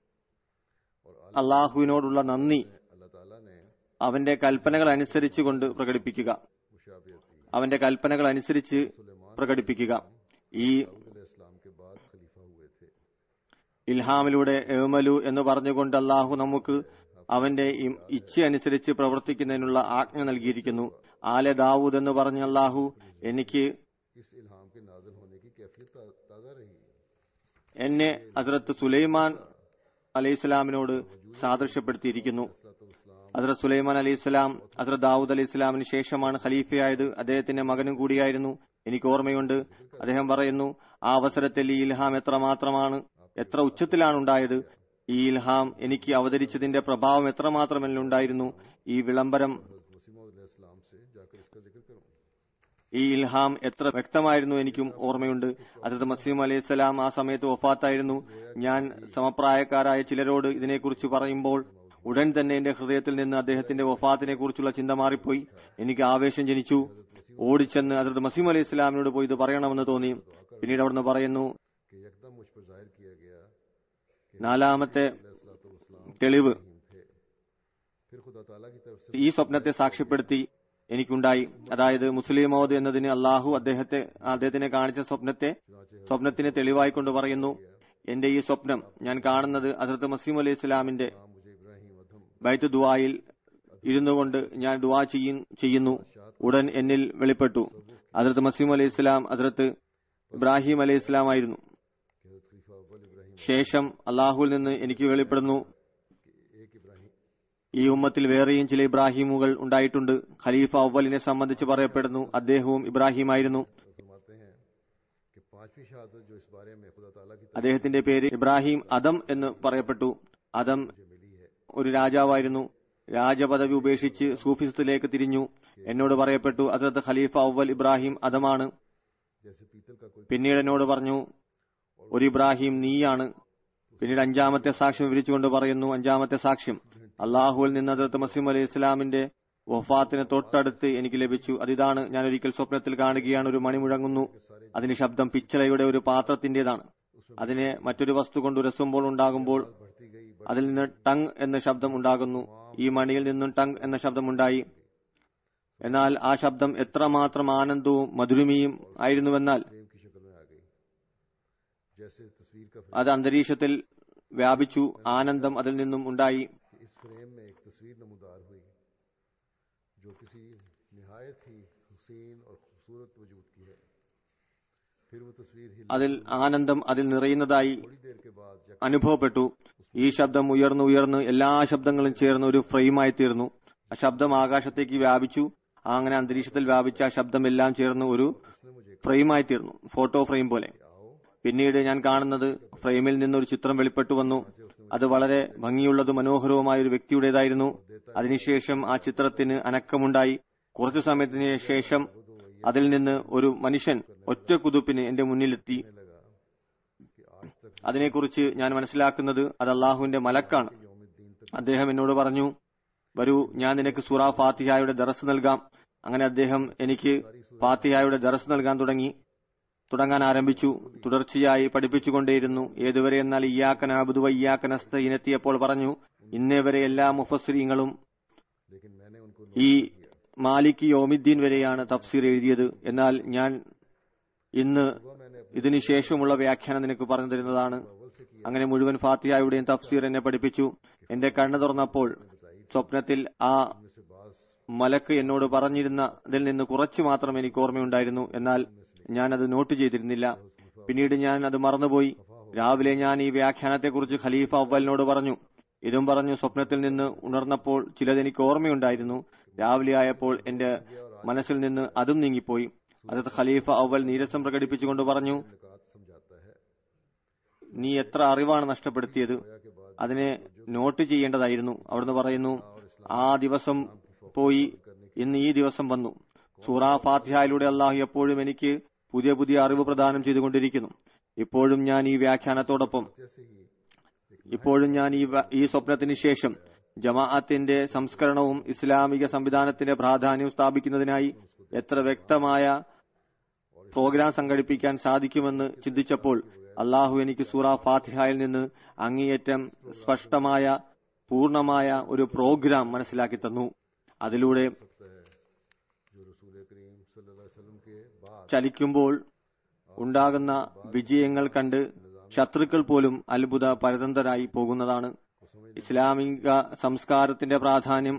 അള്ളാഹുവിനോടുള്ള നന്ദി अल्लाह ताला ने അവന്റെ കൽപ്പനകൾ അനുസരിച്ചുകൊണ്ട് പ്രകടിപ്പിക്കുക मुशाबियती അവന്റെ കൽപ്പനകൾ അനുസരിച്ച് പ്രകടിപ്പിക്കുക ഈ इस्लाम के बाद खलीफा हुए थे ഇൽഹാമിലൂടെ ഏമലു എന്ന് പറഞ്ഞുകൊണ്ട് അള്ളാഹു നമുക്ക് അവന്റെ ഇ- ഇച്ഛ അനുസരിച്ച് പ്രവർത്തിക്കുന്നതിനുള്ള ആജ്ഞ നൽകിയിരിക്കുന്നു ആലെ ദാവൂദ് എന്ന് പറഞ്ഞ അള്ളാഹു എനിക്ക് इस इल्हाम के नाजिल होने की कैफियत ता- ताज़ा रही എന്നെ ഹസ്രത്ത് സുലൈമാൻ അലൈഹി ഇസ്ലാമിനോട് സാദൃശ്യപ്പെടുത്തിയിരിക്കുന്നു ഹസ്രത്ത് സുലൈമാൻ അലൈഹി ഇസ്ലാം ഹസ്രത്ത് ദാവൂദ് അലൈഹി ഇസ്ലാമിന് ശേഷമാണ് ഖലീഫയായത് അദ്ദേഹത്തിന്റെ മകനും കൂടിയായിരുന്നു എനിക്ക് ഓർമ്മയുണ്ട് അദ്ദേഹം പറയുന്നു ആ അവസരത്തിൽ ഈ ഇൽഹാം എത്ര മാത്രമാണ് എത്ര ഉച്ചത്തിലാണ് ഉണ്ടായത് ഈ ഇൽഹാം എനിക്ക് അവതരിച്ചതിന്റെ പ്രഭാവം എത്രമാത്രം എന്നിലുണ്ടായിരുന്നു ഈ വിളംബരം इस्लाम से जाकर इसका जिक्र करूं ഈ ഇൽഹാം എത്ര വ്യക്തമായിരുന്നു എനിക്കും ഓർമ്മയുണ്ട് അതത് മസീം അലൈഹി സ്വലാം ആ സമയത്ത് വഫാത്തായിരുന്നു ഞാൻ സമപ്രായക്കാരായ ചിലരോട് ഇതിനെക്കുറിച്ച് പറയുമ്പോൾ ഉടൻ തന്നെ എന്റെ ഹൃദയത്തിൽ നിന്ന് അദ്ദേഹത്തിന്റെ വഫാത്തിനെ കുറിച്ചുള്ള ചിന്ത മാറിപ്പോയി എനിക്ക് ആവേശം ജനിച്ചു ഓടിച്ചെന്ന് അതത് മസീം അലൈഹി സ്വലാമിനോട് പോയി ഇത് പറയണമെന്ന് തോന്നി പിന്നീട് അവിടുന്ന് പറയുന്നു कि यकदम मुझ पर जाहिर किया गया നാലാമത്തെ सलाम തെളിവ് थे फिर खुदा ताला की तरफ से ഈ സ്വപ്നത്തെ സാക്ഷ്യപ്പെടുത്തി എനിക്കുണ്ടായി അതായത് മുസ്ലിം മൗദ് എന്നതിന് അള്ളാഹു അദ്ദേഹത്തെ അദ്ദേഹത്തിനെ കാണിച്ച സ്വപ്നത്തെ സ്വപ്നത്തിന് തെളിവായി കൊണ്ട് പറയുന്നു എന്റെ ഈ സ്വപ്നം ഞാൻ കാണുന്നത് ഹസരത്ത് മസീം അലൈഹി ഇസ്ലാമിന്റെ मुझे इब्राहिम अधम ബൈത്ത് ദുവായിൽ ഇരുന്നു കൊണ്ട് ഞാൻ ദുവാ ചെയ്യും- ചെയ്യുന്നു ഉടൻ എന്നിൽ വെളിപ്പെട്ടു ഹസരത്ത് മസീം അലൈഹി ഇസ്ലാം ഹസരത്ത് ഇബ്രാഹിം അലൈഹി ഇസ്ലാം ആയിരുന്നു कि हज़रत खलीफा अव्वल इब्राहिम ശേഷം അള്ളാഹുവിൽ നിന്ന് എനിക്ക് വെളിപ്പെടുന്നു एक इब्राहिम ഈ ഉമ്മത്തിൽ വേറെയും ചില ഇബ്രാഹിമുകൾ ഉണ്ടായിട്ടുണ്ട് ഖലീഫ അവലിനെ സംബന്ധിച്ച് പറയപ്പെടുന്നു അദ്ദേഹവും ഇബ്രാഹിമായിരുന്നു फरमाते हैं कि पांचवी शहादत जो इस बारे में खुदा ताला की तरफ അദ്ദേഹത്തിന്റെ പേര് ഇബ്രാഹിം അദം എന്ന് പറയപ്പെട്ടു അദം से मिली है ഒരു രാജാവായിരുന്നു രാജപദവി ഉപേക്ഷിച്ച് സൂഫിസത്തിലേക്ക് തിരിഞ്ഞു എന്നോട് പറയപ്പെട്ടു അതിർത്ത് ഖലീഫ അവൽ ഇബ്രാഹിം അദമാണ് जैसे पीतल का कोई പിന്നീട് എന്നോട് പറഞ്ഞു ഒരു ഇബ്രാഹിം നീയാണ് പിന്നീട് അഞ്ചാമത്തെ സാക്ഷ്യം വിവരിച്ചുകൊണ്ട് പറയുന്നു അഞ്ചാമത്തെ സാക്ഷ്യം അള്ളാഹുവിൽ നിന്ന് അതിർത്ത് മസീം അലൈഹി ഇസ്ലാമിന്റെ വഫാത്തിന് തൊട്ടടുത്ത് എനിക്ക് ലഭിച്ചു അതിതാണ് ഞാൻ ഒരിക്കൽ സ്വപ്നത്തിൽ കാണുകയാണ് ഒരു മണി മുഴങ്ങുന്നു അതിന് ശബ്ദം പിച്ചളയുടെ ഒരു പാത്രത്തിന്റേതാണ് അതിനെ മറ്റൊരു വസ്തു കൊണ്ട് ഉരസുമ്പോൾ ഉണ്ടാകുമ്പോൾ बढ़ती गई അതിൽ നിന്ന് ടങ് എന്ന ശബ്ദം ഉണ്ടാകുന്നു ഈ മണിയിൽ നിന്നും ടങ് എന്ന ശബ്ദം ഉണ്ടായി എന്നാൽ ആ ശബ്ദം എത്രമാത്രം ആനന്ദവും മധുരമിയും ആയിരുന്നുവെന്നാൽ प्रेम की शक्ल में आ गई जैसे तस्वीर का അത് അന്തരീക്ഷത്തിൽ വ്യാപിച്ചു ആനന്ദം അതിൽ നിന്നും ഉണ്ടായി कि इस फ्रेम में एक तस्वीर नमूदार हुई जो किसी निहायत ही हुसैन और खूबसूरत वजूद की है फिर वो तस्वीर हिल അതിൽ ആനന്ദം അതിൽ നിറയുന്നതായി थोड़ी देर के बाद यक അനുഭവപ്പെട്ടു ഈ ശബ്ദം ഉയർന്നു ഉയർന്ന് എല്ലാ ശബ്ദങ്ങളും ചേർന്ന് ഒരു ഫ്രെയിമായി തീർന്നു ആ ശബ്ദം ആകാശത്തേക്ക് വ്യാപിച്ചു ആ അങ്ങനെ അന്തരീക്ഷത്തിൽ വ്യാപിച്ച ആ ശബ്ദം എല്ലാം ചേർന്ന് ഒരു ഫ്രെയിമായി തീർന്നു ഫോട്ടോ ഫ്രെയിം പോലെ പിന്നീട് ഞാൻ കാണുന്നത് ഫ്രെയിമിൽ നിന്നൊരു ചിത്രം വെളിപ്പെട്ടു വന്നു അത് വളരെ ഭംഗിയുള്ളതും മനോഹരവുമായ ഒരു വ്യക്തിയുടേതായിരുന്നു അതിനുശേഷം ആ ചിത്രത്തിന് അനക്കമുണ്ടായി കുറച്ചു സമയത്തിന് ശേഷം അതിൽ നിന്ന് ഒരു മനുഷ്യൻ ഒറ്റ കുതുപ്പിന് എന്റെ മുന്നിലെത്തി लगा कि आज तक അതിനെക്കുറിച്ച് ഞാൻ മനസ്സിലാക്കുന്നത് അത് അള്ളാഹുവിന്റെ മലക്കാണ് यौमुद्दीन तक അദ്ദേഹം എന്നോട് പറഞ്ഞു വരൂ ഞാൻ നിനക്ക് സൂറ ഫാത്തിഹായുടെ ദറസ് നൽകാം അങ്ങനെ അദ്ദേഹം എനിക്ക് ഫാത്തിഹായുടെ ദറസ് നൽകാൻ തുടങ്ങി തുടങ്ങാൻ ആരംഭിച്ചു തുടർച്ചയായി പഠിപ്പിച്ചുകൊണ്ടേയിരുന്നു ഏതുവരെ എന്നാൽ ഇയാക്കന അബുദുവ ഇയാക്കനസ്ത ഇനെത്തിയപ്പോൾ പറഞ്ഞു ഇന്നേ വരെ എല്ലാ മുഫസ്സിരീങ്ങളും लेकिन मैंने उनको ഈ മാലിക് യോമിദ്ദീൻ വരെയാണ് തഫ്സീർ എഴുതിയത് എന്നാൽ ഞാൻ ഇന്ന് ഇതിനു ശേഷമുള്ള വ്യാഖ്യാനം നിനക്ക് പറഞ്ഞു തരുന്നതാണ് അങ്ങനെ മുഴുവൻ ഫാത്തിഹായുടെയും തഫ്സീർ എന്നെ പഠിപ്പിച്ചു എന്റെ കണ്ണു തുറന്നപ്പോൾ സ്വപ്നത്തിൽ ആ മലക്ക് എന്നോട് പറഞ്ഞിരുന്ന ഇതിൽ നിന്ന് കുറച്ചു മാത്രം എനിക്ക് ഓർമ്മയുണ്ടായിരുന്നു എന്നാൽ ഞാൻ അത് നോട്ട് ചെയ്തിരുന്നില്ല പിന്നീട് ഞാൻ അത് മറന്നുപോയി രാവിലെ ഞാൻ ഈ വ്യാഖ്യാനത്തെക്കുറിച്ച് ഖലീഫ അവലിനോട് പറഞ്ഞു ഇതും പറഞ്ഞു സ്വപ്നത്തിൽ നിന്ന് ഉണർന്നപ്പോൾ ചിലത് എനിക്ക് ഓർമ്മയുണ്ടായിരുന്നു രാവിലെ ആയപ്പോൾ എന്റെ മനസ്സിൽ നിന്ന് അതും നീങ്ങിപ്പോയി അത് ഖലീഫ അവൽ നീരസം പ്രകടിപ്പിച്ചുകൊണ്ട് പറഞ്ഞു निकात समझाता है നീ എത്ര അറിവാണ് നഷ്ടപ്പെടുത്തിയത് അതിനെ നോട്ട് ചെയ്യേണ്ടതായിരുന്നു അവിടുന്ന് പറയുന്നു ആ ദിവസം പോയി ഇന്ന് ഈ ദിവസം വന്നു സൂറ ഫാത്തിഹയിലൂടെ അള്ളാഹു എപ്പോഴും എനിക്ക് പുതിയ പുതിയ അറിവ് പ്രദാനം ചെയ്തുകൊണ്ടിരിക്കുന്നു ഇപ്പോഴും ഞാൻ ഈ വ്യാഖ്യാനത്തോടൊപ്പം जैसे ही ഇപ്പോഴും ഞാൻ ഈ വ- ഈ സ്വപ്നത്തിന് ശേഷം ജമാഅത്തിന്റെ സംസ്കരണവും ഇസ്ലാമിക സംവിധാനത്തിന്റെ പ്രാധാന്യവും സ്ഥാപിക്കുന്നതിനായി എത്ര വ്യക്തമായ പ്രോഗ്രാം സംഘടിപ്പിക്കാൻ സാധിക്കുമെന്ന് ചിന്തിച്ചപ്പോൾ അള്ളാഹു എനിക്ക് സൂറ ഫാത്തിഹയിൽ നിന്ന് അങ്ങേയറ്റം സ്പഷ്ടമായ പൂർണമായ ഒരു പ്രോഗ്രാം മനസ്സിലാക്കി തന്നു അതിലൂടെ सकता है जो रसूल करीम सल्लल्लाहु अलैहि वसल्लम के बाद ചലിക്കുമ്പോൾ ഉണ്ടാകുന്ന വിജയങ്ങൾ കണ്ട് ശത്രുക്കൾ പോലും അത്ഭുത പരതന്ത്രരായി പോകുന്നതാണ് ഇസ്ലാമിക സംസ്കാരത്തിന്റെ പ്രാധാന്യം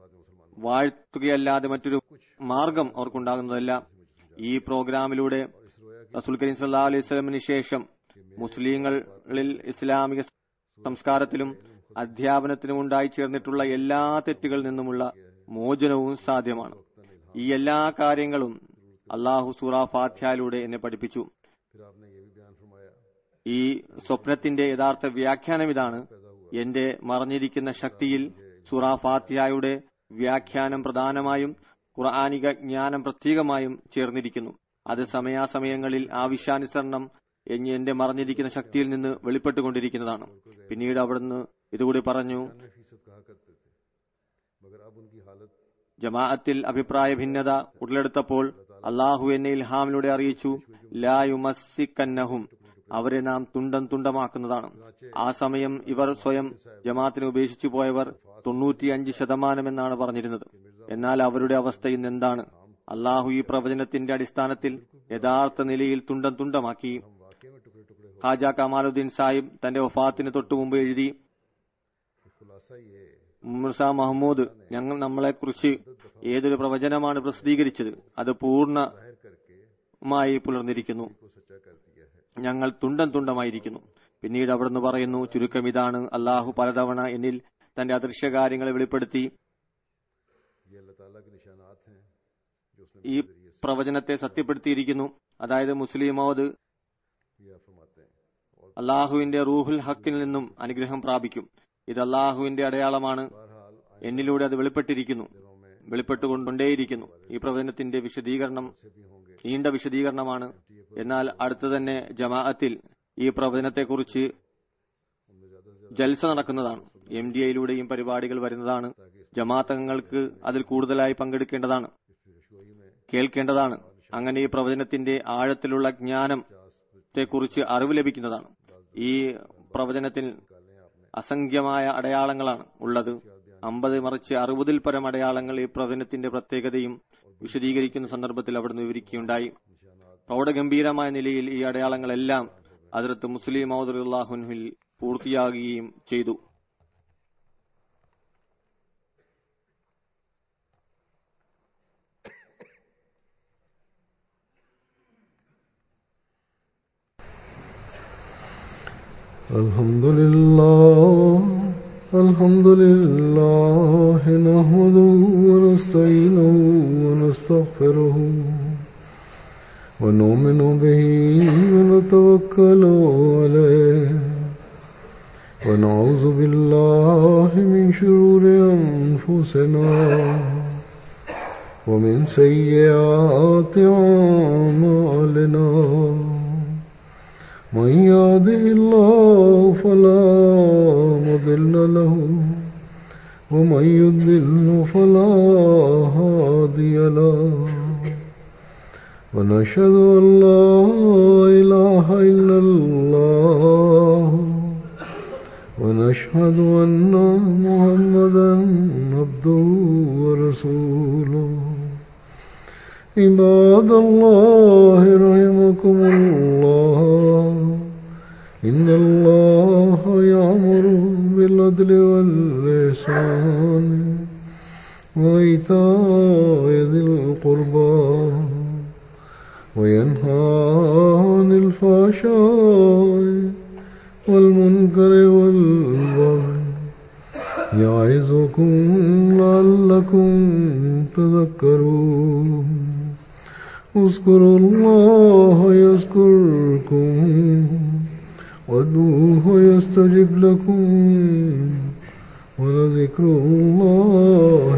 വാഴ്ത്തുകയല്ലാതെ മറ്റൊരു മാർഗം അവർക്കുണ്ടാകുന്നതല്ല ഈ പ്രോഗ്രാമിലൂടെ റസൂൽ കരീം സല്ലാ അലൈഹി സ്വലമിന് ശേഷം മുസ്ലിങ്ങളിൽ ഇസ്ലാമിക സംസ്കാരത്തിലും അധ്യാപനത്തിനും ഉണ്ടായി ചേർന്നിട്ടുള്ള എല്ലാ തെറ്റുകളിൽ നിന്നുമുള്ള മോചനവും സാധ്യമാണ് ഈ എല്ലാ കാര്യങ്ങളും അള്ളാഹു സൂറ ഫാത്യായിലൂടെ എന്നെ പഠിപ്പിച്ചു फिर आपने ये भी बयान फरमाया ഈ സ്വപ്നത്തിന്റെ യഥാർത്ഥ വ്യാഖ്യാനം ഇതാണ് എന്റെ മറഞ്ഞിരിക്കുന്ന ശക്തിയിൽ സൂറ ഫാത്തിഹായുടെ വ്യാഖ്യാനം പ്രധാനമായും ഖുർആാനിക ജ്ഞാനം പ്രത്യേകമായും ചേർന്നിരിക്കുന്നു അത് സമയാസമയങ്ങളിൽ ആവശ്യാനുസരണം എന്ന് എന്റെ മറഞ്ഞിരിക്കുന്ന ശക്തിയിൽ നിന്ന് വെളിപ്പെട്ടുകൊണ്ടിരിക്കുന്നതാണ് പിന്നീട് അവിടുന്ന് ഇതുകൂടി പറഞ്ഞു अन्य फीसद कहा करते थे मगर अब उनकी हालत ജമാഅത്തിൽ അഭിപ്രായ ഭിന്നത ഉടലെടുത്തപ്പോൾ അള്ളാഹു എന്നെ ഇൽഹാമിലൂടെ അറിയിച്ചു ലായുമസ്സിക്കന്നഹും അവരെ നാം തുണ്ടം തുണ്ടമാക്കുന്നതാണ് ആ സമയം ഇവർ സ്വയം ജമാഅത്തിനെ ഉപേക്ഷിച്ചു പോയവർ തൊണ്ണൂറ്റിയഞ്ച് ശതമാനമെന്നാണ് പറഞ്ഞിരുന്നത് എന്നാൽ അവരുടെ അവസ്ഥ ഇന്ന് എന്താണ് അള്ളാഹു ഈ പ്രവചനത്തിന്റെ അടിസ്ഥാനത്തിൽ യഥാർത്ഥ നിലയിൽ തുണ്ടം തുണ്ടമാക്കി वाकई में टुकड़े टुकड़े हो ഖാജ കമാലുദ്ദീൻ സാഹിബ് തന്റെ വഫാത്തിന് തൊട്ടു മുമ്പ് എഴുതി खुलासा ये മുർസ മഹമ്മൂദ് ഞങ്ങൾ നമ്മളെക്കുറിച്ച് ഏതൊരു പ്രവചനമാണ് പ്രസിദ്ധീകരിച്ചത് അത് പൂർണ്ണമായി जाहिर करके പുലർന്നിരിക്കുന്നു को सच्चा कर दिया है ഞങ്ങൾ തുണ്ടം തുണ്ടമായിരിക്കുന്നു പിന്നീട് അവിടുന്ന് പറയുന്നു ചുരുക്കം ഇതാണ് അള്ളാഹു പലതവണ എന്നിൽ തന്റെ അദൃശ്യകാര്യങ്ങളെ വെളിപ്പെടുത്തി ये अल्लाह ताला के निशानात हैं जो उसने ഈ പ്രവചനത്തെ സത്യപ്പെടുത്തിയിരിക്കുന്നു അതായത് മുസ്ലിം മൗദ് ये आप फरमाते हैं और അള്ളാഹുവിന്റെ റൂഹുൽ ഹക്കിൽ നിന്നും അനുഗ്രഹം പ്രാപിക്കും ഇത് അള്ളാഹുവിന്റെ അടയാളമാണ് बहरहाल എന്നിലൂടെ അത് വെളിപ്പെട്ടിരിക്കുന്നു दिनों में വെളിപ്പെട്ടുകൊണ്ടേയിരിക്കുന്നു ഈ പ്രവചനത്തിന്റെ വിശദീകരണം से भी होंगे നീണ്ട വിശദീകരണമാണ് എന്നാൽ അടുത്തു തന്നെ ജമാഅത്തിൽ ഈ പ്രവചനത്തെക്കുറിച്ച് उनमें ज्यादा से ജൽസ നടക്കുന്നതാണ് എം ഡി ഐയിലൂടെയും പരിപാടികൾ വരുന്നതാണ് ജമാഅത്തങ്ങൾക്ക് അതിൽ കൂടുതലായി പങ്കെടുക്കേണ്ടതാണ് ज्यादा पेशगोई में കേൾക്കേണ്ടതാണ് അങ്ങനെ ഈ പ്രവചനത്തിന്റെ ആഴത്തിലുള്ള ജ്ഞാനത്തെക്കുറിച്ച് അറിവ് ലഭിക്കുന്നതാണ് ഈ പ്രവചനത്തിൽ അസംഖ്യമായ അടയാളങ്ങളാണ് ഉള്ളത് അമ്പത് മറിച്ച് അറുപതിൽ പരം അടയാളങ്ങൾ ഈ പ്രവചനത്തിന്റെ പ്രത്യേകതയും വിശദീകരിക്കുന്ന സന്ദർഭത്തിൽ അവിടുന്ന് വിവരിക്കുകയുണ്ടായി പ്രൗഢഗംഭീരമായ നിലയിൽ ഈ അടയാളങ്ങളെല്ലാം അതിർത്ത് മുസ്ലിം മൗദുല്ലാഹുൻഹിൽ പൂർത്തിയാകുകയും ചെയ്തു الحمد لله الحمد لله نحمده ونستعينه ونستغفره ونؤمن به ونتوكل عليه ونعوذ بالله من شرور أنفسنا ومن سيئات أعمالنا من يهده الله فلا مضل له ومن يضلل فلا هادي له ونشهد أن لا إله إلا الله ونشهد أن محمدا عبده ورسوله عباد الله رحمكم الله إن الله يأمر بالعدل والإحسان وإيتاء ذي القربى وينهى عن الفحشاء والمنكر والبغي يعظكم لعلكم تذكرون اذكروا الله يذكركم وادعوه يستجب لكم ولذكر الله